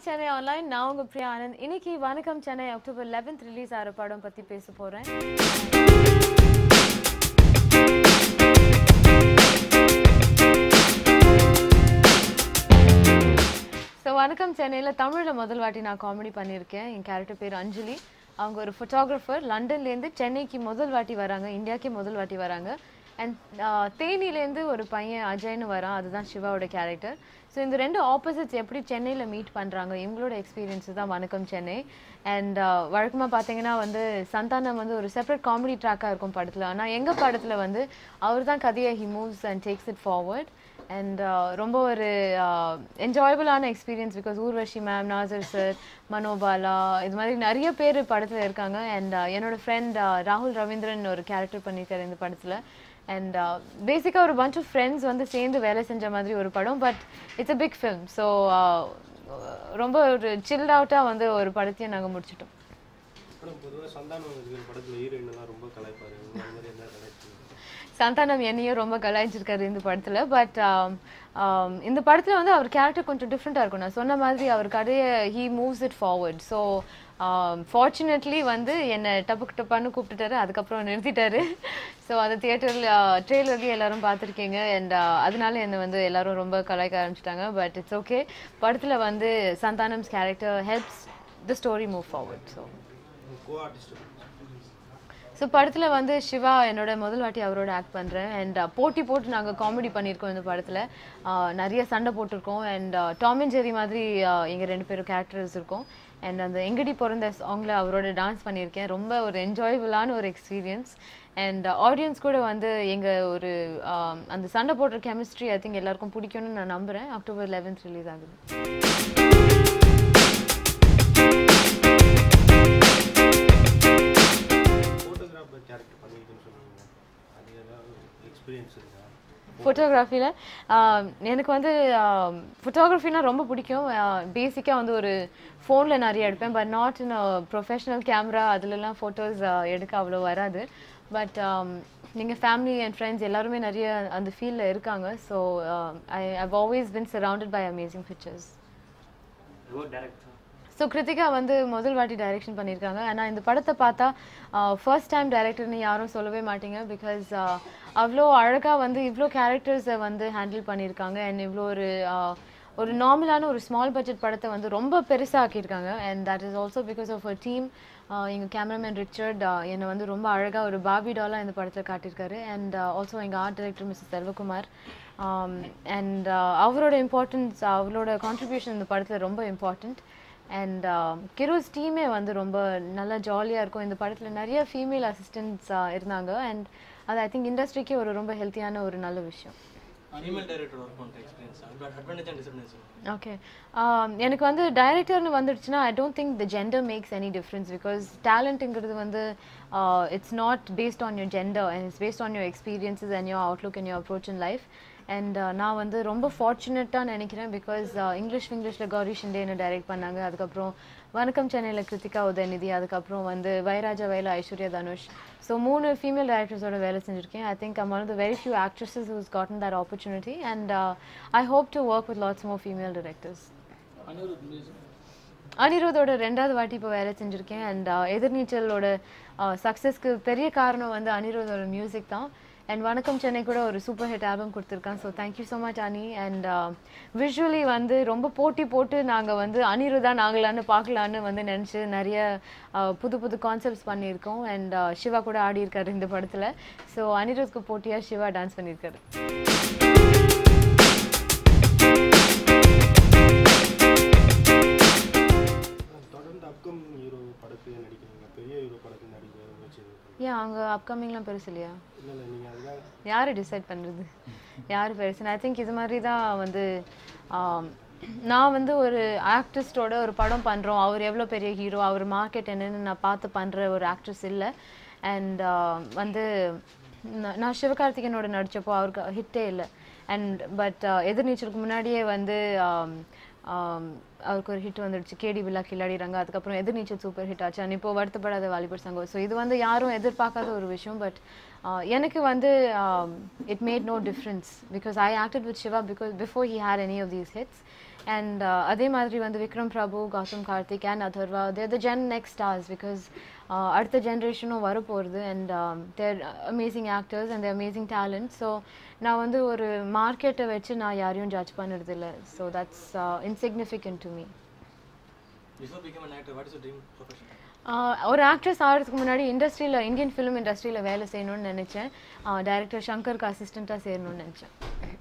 Hi Chennai online நான் உங்க பிரியா ஆனந்த் இன்னைக்கு வணக்கம் சென்னை அக்டோபர் 11th ரிலீஸ் ஆகிற படம் பத்தி பேச போறேன் ஸோ வணக்கம் சென்னையில் தமிழில் முதல் வாட்டி நான் காமெடி பண்ணியிருக்கேன் என் கேரக்டர் பேர் அஞ்சலி அவங்க ஒரு ஃபோட்டோகிராஃபர் லண்டன்லேருந்து சென்னைக்கு முதல் வாட்டி வராங்க இந்தியாக்கே முதல் வாட்டி வராங்க அண்ட் தேனிலேருந்து ஒரு பையன் அஜய்னு வரான் அதுதான் சிவாவோட கேரக்டர் ஸோ இந்த ரெண்டு ஆப்போசிட்ஸ் எப்படி சென்னையில் மீட் பண்ணுறாங்க இவங்களோட எக்ஸ்பீரியன்ஸ் தான் வணக்கம் சென்னை அண்ட் வழக்கமாக பார்த்தீங்கன்னா வந்து சந்தானம் வந்து ஒரு செப்பரேட் காமெடி ட்ராக்காக இருக்கும் படத்தில் ஆனால் எங்கள் படத்தில் வந்து அவர் தான் கதையை he moves and takes it forward and ரொம்ப ஒரு என்ஜாயபிளான experience because Urvashi ma'am Nassar sir Manobala இது மாதிரி நிறைய பேர் படத்தில் இருக்காங்க அண்ட் என்னோட ஃப்ரெண்ட் ராகுல் ரவீந்திரன் ஒரு கேரக்டர் பண்ணியிருக்காரு இந்த படத்தில் அண்ட் பேசிக்காக ஒரு bunch ஆஃப் ஃப்ரெண்ட்ஸ் வந்து சேர்ந்து வேலை செஞ்ச மாதிரி ஒரு படம் but it's a big film so ரொம்ப ஒரு சில்ட் அவுட்டாக வந்து ஒரு படத்தையும் நாங்கள் முடிச்சிட்டோம் ஆனால் பொதுவாக சந்தானம் இருக்கிற படத்தில் ஹீரோயின்லாம் ரொம்ப கலாய்ப்பாரு அந்த மாதிரி என்ன கலாய்ப்பு சந்தானம் என்னையும் ரொம்ப கலாய்ச்சிருக்காரு இந்த படத்தில் பட் இந்த படத்தில் வந்து அவர் கேரக்டர் கொஞ்சம் டிஃப்ரெண்ட்டாக இருக்கும் நான் சொன்ன மாதிரி அவர் கதையை he moves it forward so fortunately வந்து என்னை டப்புக்கு டப்பான்னு கூப்பிட்டுட்டாரு அதுக்கப்புறம் நிறுத்திட்டாரு ஸோ அந்த தியேட்டரில் ட்ரெய்லர்லேயும் எல்லாரும் பார்த்துருக்கீங்க அண்ட் அதனால என்னை வந்து எல்லாரும் ரொம்ப கலாய்க்க ஆரம்பிச்சிட்டாங்க பட் இட்ஸ் ஓகே படத்தில் வந்து Santhanam's character helps the story move forward so co artist so படத்தில் வந்து சிவா என்னோட முதல் வாட்டி அவரோட ஆக்ட் பண்ணுறேன் அண்ட் போட்டி போட்டு நாங்கள் காமெடி பண்ணியிருக்கோம் இந்த படத்தில் நிறைய சண்டை போட்டிருக்கோம் அண்ட் டாம் அண்ட் ஜெரி மாதிரி எங்கள் ரெண்டு பேரும் கேரக்டர்ஸ் இருக்கும் அண்ட் அந்த எங்கடி பிறந்த சாங்கில் அவரோட டான்ஸ் பண்ணியிருக்கேன் ரொம்ப ஒரு என்ஜாயபுளான ஒரு எக்ஸ்பீரியன்ஸ் அண்ட் ஆடியன்ஸ் கூட வந்து எங்கள் ஒரு ஆஹ், அந்த சண்டை போடுற கெமிஸ்ட்ரி ஐ திங்க் எல்லாருக்கும் பிடிக்கும்னு நான் நம்புகிறேன் அக்டோபர் 11th ரிலீஸ் ஆகுது ஃபோட்டோகிராஃபர் கேரக்டர் பண்ணியிருக்குன்னு சொன்னீங்க அது ஏதாவது எக்ஸ்பீரியன்ஸ் இருக்கா ஃபோட்டோகிராஃபியில் எனக்கு வந்து ஃபோட்டோகிராஃபினா ரொம்ப பிடிக்கும் பேசிக்காக வந்து ஒரு ஃபோனில் நிறைய எடுப்பேன் but not in professional camera அதுலலாம் ஃபோட்டோஸ் எடுக்க அவ்வளோ வராது பட் நீங்கள் ஃபேமிலி அண்ட் ஃப்ரெண்ட்ஸ் எல்லாருமே நிறைய அந்த ஃபீல்டில் இருக்காங்க so I have always been surrounded by amazing pictures so Kiruthiga வந்து முதல் வாட்டி டைரக்ஷன் பண்ணியிருக்காங்க ஆனால் இந்த படத்தை பார்த்தா ஃபர்ஸ்ட் டைம் டைரக்டர்னு யாரும் சொல்லவே மாட்டீங்க பிகாஸ் அவ்வளோ அழகாக வந்து இவ்வளோ கேரக்டர்ஸை வந்து ஹேண்டில் பண்ணியிருக்காங்க அண்ட் இவ்வளோ ஒரு ஆஹ், ஒரு நார்மலான ஒரு ஸ்மால் பட்ஜெட் படத்தை வந்து ரொம்ப பெருசாக ஆக்கியிருக்காங்க and that is also because of a team எங்கள் கேமராமேன் ரிச்சர்ட் என்னை வந்து ரொம்ப அழகாக ஒரு பாபி டாலாக இந்த படத்தில் காட்டியிருக்காரு அண்ட் ஆல்சோ எங்கள் art director Mrs Selvakumar and அவரோட இம்பார்ட்டன்ஸ் அவரோட கான்ட்ரிபியூஷன் இந்த படத்தில் ரொம்ப இம்பார்ட்டண்ட் அண்ட் கிரோஸ் டீமே வந்து ரொம்ப நல்லா ஜாலியாக இருக்கும் இந்த படத்தில் நிறைய ஃபீமேல் அசிஸ்டன்ட்ஸ் இருந்தாங்க அண்ட் அது ஐ திங்க் இண்டஸ்ட்ரிக்கே ஒரு ரொம்ப ஹெல்த்தியான ஒரு நல்ல விஷயம் ஃபீமேல் டைரக்டர் ஒர்க் பண்ணுற experience advantage and disadvantage okay எனக்கு வந்து டைரக்டர்னு வந்துடுச்சுன்னா I don't think the gender makes any difference because டேலண்ட்டுங்கிறது வந்து it's not based on your gender and it's based on your experiences and your outlook and your approach in life and நான் வந்து ரொம்ப ஃபார்ச்சுனேட்டாக நினைக்கிறேன் பிகாஸ் இங்கிலீஷ் இங்கிலீஷில் கௌரி ஷிண்டே என்ன direct பண்ணாங்க அதுக்கப்புறம் வணக்கம் சென்னையில் கிருத்திகா உதயநிதி அதுக்கப்புறம் வந்து வைராஜா வயல ஐஸ்வர்யா தனுஷ் ஸோ மூணு ஃபீமேல் டேரக்டர்ஸோட வேலை செஞ்சுருக்கேன் I think I'm one of the very few actresses who's gotten that opportunity and uh, I hope to work with lots more female directors. அனிருத்தோட ரெண்டாவது வாட்டி இப்போ வேலை செஞ்சுருக்கேன் அண்ட் எதிர்நீச்சலோட சக்ஸஸ்க்கு பெரிய காரணம் வந்து அனிருத்தோட மியூசிக் தான் அண்ட் வணக்கம் சென்னை கூட ஒரு சூப்பர் ஹிட் ஆல்பம் கொடுத்துருக்கான் so thank you so much Ani and visually வந்து ரொம்ப போட்டி போட்டு நாங்கள் வந்து அனிருதா நாங்களான்னு பார்க்கலான்னு வந்து நினச்சி நிறைய uh, புது புது கான்செப்ட்ஸ் பண்ணியிருக்கோம் அண்ட் சிவா கூட ஆடி இருக்காரு இந்த படத்தில் ஸோ அனிருத்க்கு போட்டியாக சிவா டான்ஸ் பண்ணியிருக்காரு தொடர்ந்து அப்கமிங் ஹீரோ படத்துக்கு நடிக்கிறீங்க பெரிய ஹீரோ படத்துக்கு நடிக்க முயற்சி ஏன் அவங்க அப்கமிங்லாம் பெருசு இல்லையா இல்லை இல்லை நீங்கள் அதெல்லாம் யார் டிசைட் பண்ணுறது யார் பெருசு ஐ திங்க் இது மாதிரி தான் வந்து ஆம், நான் வந்து ஒரு ஆக்ட்ரிஸ்டோட ஒரு படம் பண்ணுறோம் அவர் எவ்வளோ பெரிய ஹீரோ அவர் மார்க்கெட் என்னன்னு நான் பார்த்து பண்ணுற ஒரு ஆக்ட்ரஸ் இல்லை அண்ட் வந்து நான் நான் சிவகார்த்திகேயனோட நடித்தப்போ அவருக்கு ஹிட்டே இல்லை அண்ட் பட் எதிர்நீச்சலுக்கு முன்னாடியே வந்து ஆம், ஆம், அவருக்கு ஒரு ஹிட் வந்துடுச்சு கேடி விழா கில்லாடிறாங்க அதுக்கப்புறம் எதிர்நீச்சல் சூப்பர் ஹிட் ஆச்சு அண்ட் இப்போ வருத்தப்படாத வாலிபர் சங்கம் ஸோ இது வந்து யாரும் எதிர்பார்க்காத ஒரு விஷயம் பட் எனக்கு வந்து it made no difference because I acted with Siva because before he had any of these hits and அதே மாதிரி வந்து Vikram Prabhu Gautham Karthik and Atharvaa they're the gen next stars because அடுத்த ஜென்ரேஷனும் வரப்போகிறது and they're amazing actors and they're amazing talent so நான் வந்து ஒரு மார்க்கெட்டை வச்சு நான் யாரையும் ஜட்ஜ் பண்ணுறதில்ல so that's insignificant to me before become an actor what is dream profession ஒரு ஆக்ட்ரஸ் ஆகிறதுக்கு முன்னாடி இண்டஸ்ட்ரியில் இந்தியன் ஃபிலிம் இண்டஸ்ட்ரியில் வேலை செய்யணும்னு நினச்சேன் டைரக்டர் சங்கருக்கு அசிஸ்டண்ட்டாக சேரணும்னு நினச்சேன்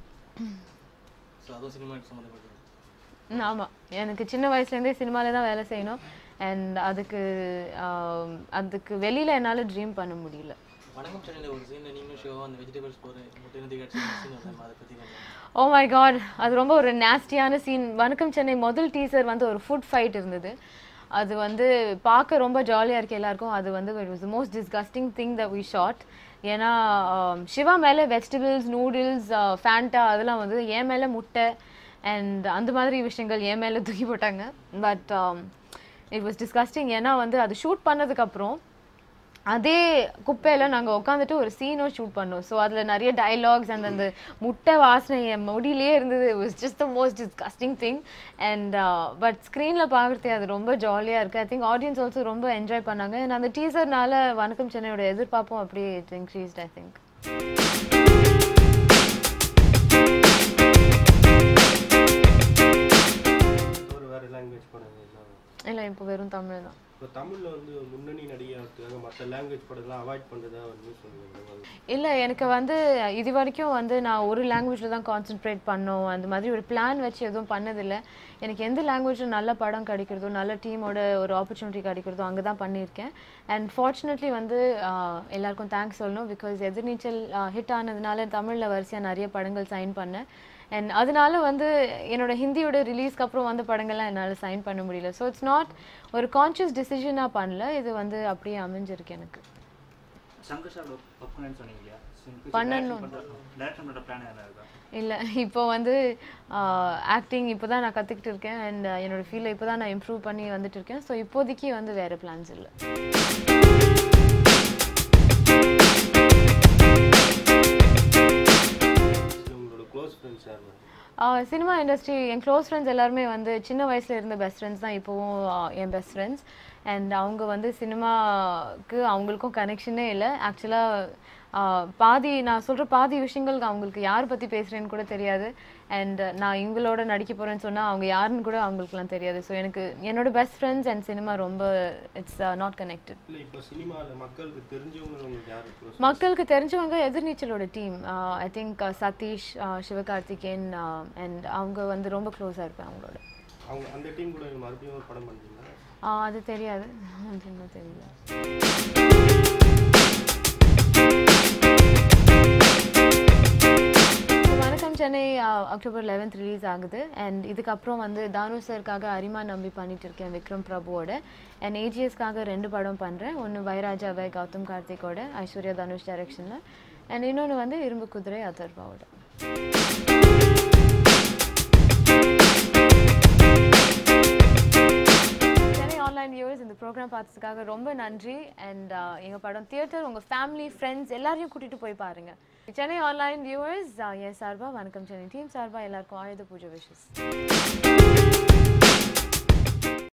ஸோ அதுவும் சினிமா சம்மந்தப்பட்டது ஆமாம் எனக்கு சின்ன வயசுலேருந்தே சினிமாவில் தான் வேலை செய்யணும் அண்ட் அதுக்கு ஆம், அதுக்கு வெளியில் என்னால் ட்ரீம் பண்ண முடியல வணக்கம் சென்னையில் ஒரு சீனில் நீங்களும் ஷோ அந்த வெஜிடபிள்ஸ் போகிற முட்டை நிறுத்தி கட்சி சீன் வந்து அதை பற்றி கொஞ்சம் ஓ மை காட் அது ரொம்ப ஒரு நேஸ்டியான சீன் வணக்கம் சென்னை முதல் டீசர் வந்து ஒரு ஃபுட் ஃபைட் இருந்தது அது வந்து பார்க்க ரொம்ப ஜாலியாக இருக்கு எல்லாருக்கும் அது வந்து it was the most disgusting thing the we shot ஏன்னா ஆம், சிவா மேலே வெஜிடபிள்ஸ் நூடுல்ஸ் ஃபேண்டா அதெல்லாம் வந்து என் மேலே முட்டை அண்ட் அந்த மாதிரி விஷயங்கள் என் மேலே தூக்கி போட்டாங்க பட் இட் வாஸ் டிஸ்கஸ்டிங் ஏன்னா வந்து அது ஷூட் பண்ணதுக்கப்புறம் அதே குப்பையில் நாங்கள் உட்காந்துட்டு ஒரு சீனும் ஷூட் பண்ணோம் ஸோ அதில் நிறைய டயலாக்ஸ் அந்த அந்த முட்டை வாசனை என் முடியிலே இருந்தது was just the most disgusting thing and but ஸ்க்ரீனில் பார்க்குறதே அது ரொம்ப ஜாலியாக இருக்குது ஐ திங்க் ஆடியன்ஸ் ஆல்சோ ரொம்ப என்ஜாய் பண்ணாங்க அண்ட் அந்த டீசர்னால வணக்கம் சென்னையோட எதிர்பார்ப்பும் அப்படியே இட் இன்க்ரீஸ்ட் ஐ திங்க் ஒரு வேறு லாங்குவேஜ் படங்கள் என்ன இல்லை இப்போ வெறும் தமிழ் தான் இப்போ தமிழில் வந்து முன்னணி நடிகையாகிறதுக்காக மற்ற லாங்குவேஜ் படம்லாம் அவாய்ட் பண்ணுறதா ஒரு நியூஸ் வந்து இல்லை எனக்கு வந்து இது வரைக்கும் வந்து நான் ஒரு லாங்குவேஜில் தான் கான்சென்ட்ரேட் பண்ணோம் அந்த மாதிரி ஒரு பிளான் வச்சு எதுவும் பண்ணதில்லை எனக்கு எந்த லாங்குவேஜில் நல்ல படம் கிடைக்கிறதோ நல்ல டீமோட ஒரு ஆப்பர்ச்சுனிட்டி கிடைக்கிறதோ அங்கே தான் பண்ணியிருக்கேன் அண்ட் ஃபார்ச்சுனேட்லி வந்து ஆஹ், எல்லாருக்கும் தேங்க்ஸ் சொல்லணும் பிகாஸ் எதிர்நீச்சல் ஹிட் ஆனதுனால தமிழில் வரிசையாக நிறைய படங்கள் சைன் பண்ணேன் அண்ட் அதனால வந்து என்னோட ஹிந்தியோட ரிலீஸ்க்கு அப்புறம் வந்த படங்கள்லாம் என்னால் சைன் பண்ண முடியல ஸோ இட்ஸ் நாட் ஒரு கான்ஷியஸ் டிசிஷனாக பண்ணல இது வந்து அப்படியே அமைஞ்சிருக்கு எனக்கு சங்கர் சார் ஒர்க் பண்ணேன்னு சொன்னீங்க இல்லையா பண்ணணும். டேரக்ஷன் பண்ணுற பிளான் எதனா இருக்கா இல்லை இப்போ வந்து ஆக்டிங் இப்போ தான் நான் கற்றுக்கிட்டு இருக்கேன் அண்ட் என்னோட ஃபீல்டில் இப்போ தான் நான் இம்ப்ரூவ் பண்ணி வந்துட்டு இருக்கேன் ஸோ இப்போதைக்கு வந்து வேறு பிளான்ஸ் இல்லை உங்களோட க்ளோஸ் ஃப்ரெண்ட்ஸ் யார் மேம் சினிமா இண்டஸ்ட்ரி என் க்ளோஸ் ஃப்ரெண்ட்ஸ் எல்லாருமே வந்து சின்ன வயசுல இருந்த பெஸ்ட் ஃப்ரெண்ட்ஸ் தான் இப்போவும் ஆஹ், என் பெஸ்ட் ஃப்ரெண்ட்ஸ் அண்ட் அவங்க வந்து சினிமாவுக்கு அவங்களுக்கும் கனெக்ஷனே இல்லை ஆக்சுவலாக பாதி நான் சொல்கிற பாதி விஷயங்களுக்கு அவங்களுக்கு யார் பற்றி பேசுகிறேன்னு கூட தெரியாது அண்ட் நான் இவங்களோட நடிக்க போகிறேன்னு சொன்னால் அவங்க யாருன்னு கூட அவங்களுக்குலாம் தெரியாது ஸோ எனக்கு என்னோட பெஸ்ட் ஃப்ரெண்ட்ஸ் அண்ட் சினிமா ரொம்ப இட்ஸ் நாட் கனெக்டட் இல்லை இப்போ சினிமாவில் மக்களுக்கு தெரிஞ்சவங்க உங்களுக்கு யார் க்ளோஸ் மக்களுக்கு தெரிஞ்சவங்க எதிர்நீச்சலோட team I think Sathish ah, Sivakarthikeyan and அவங்க வந்து ரொம்ப க்ளோஸாக இருப்பேன் அவங்களோட அவங்க அந்த டீம் கூட மறுபடியும் ஒரு படம் பண்ணுறீங்களா ஆஹ், அது தெரியாது அது இன்னும் தெரியல Vanakkam Chennai October eleventh release ஆகுது அண்ட் இதுக்கப்புறம் வந்து தானு சருக்காக அரிமா நம்பி பண்ணிட்டு இருக்கேன் விக்ரம் பிரபுவோட அண்ட் ஏஜிஎஸ்க்காக ரெண்டு படம் பண்ணுறேன் ஒன்று வைராஜாவை கௌதம் கார்த்திக்கோட ஐஸ்வர்யா தனுஷ் டைரக்ஷனில் அண்ட் இன்னொன்று வந்து இரும்பு குதிரை அதர்வாவோட சென்னை ஆன்லைன் வியூவர்ஸ் இந்த ப்ரோக்ராம் பார்த்ததுக்காக ரொம்ப நன்றி அண்ட் எங்கள் படம் தியேட்டர் உங்கள் ஃபேமிலி ஃப்ரெண்ட்ஸ் எல்லாரையும் கூட்டிகிட்டு போய் பாருங்க சென்னை ஆன்லைன் வியூவர்ஸ் என் சார்பா வணக்கம் சென்னை டீம் சார்பா எல்லாருக்கும் ஆயுத பூஜை விஷஸ்